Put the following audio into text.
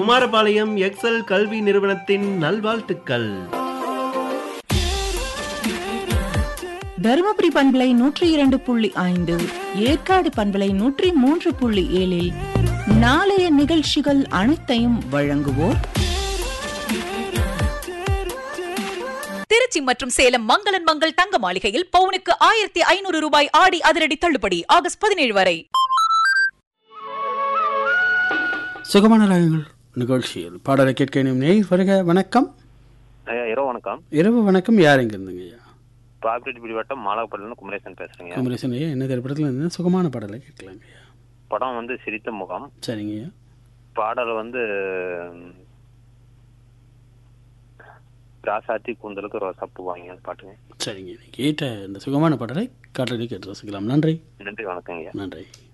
Kumarapalayam XL கல்வி நிறுவனத்தின் நல்வாழ்த்துக்கள் தருமபுரி பண்பலை நூற்றி இரண்டு புள்ளி ஐந்து ஏற்காடு பண்பலை நூற்றி மூன்று புள்ளி ஏழில் நாளைய நிகழ்ச்சிகள் அனைத்தையும் வழங்குவோர் திருச்சி மற்றும் சேலம் மங்களன் மங்கள் தங்க மாளிகையில் பவுனுக்கு ஆயிரத்தி ஐநூறு ரூபாய் ஆடி அதிரடி தள்ளுபடி ஆகஸ்ட் பதினேழு வரை சுகமான ராகங்கள் நிகழ்ச்சியில் பாடலை கேட்க இனியும் நேய் வருக வணக்கம் ஐயா இரவு வணக்கம் இரவு வணக்கம் யார் எங்க இருந்துங்க ஐயா பாப்பிரெட்டிப்படி வட்டம் மாலாப்பள்ளிருந்து குமரேசன் பேசுறேங்க குமரேசன் ஐயா என்ன திரைப்படத்தில் இருந்து சுகமான பாடலை கேட்கலாங்க ஐயா படம் வந்து சிரித்த முகம் சரிங்க ஐயா பாடல் வந்து ம், ராசாத்தி கூந்தலுக்கு ரோசாப்பூ வாங்க பாட்டுங்க சரிங்க கேட்ட இந்த சுகமான பாடலை காற்றடி கேட்டு ரசிக்கலாம் நன்றி நன்றி வணக்கங்க ஐயா நன்றி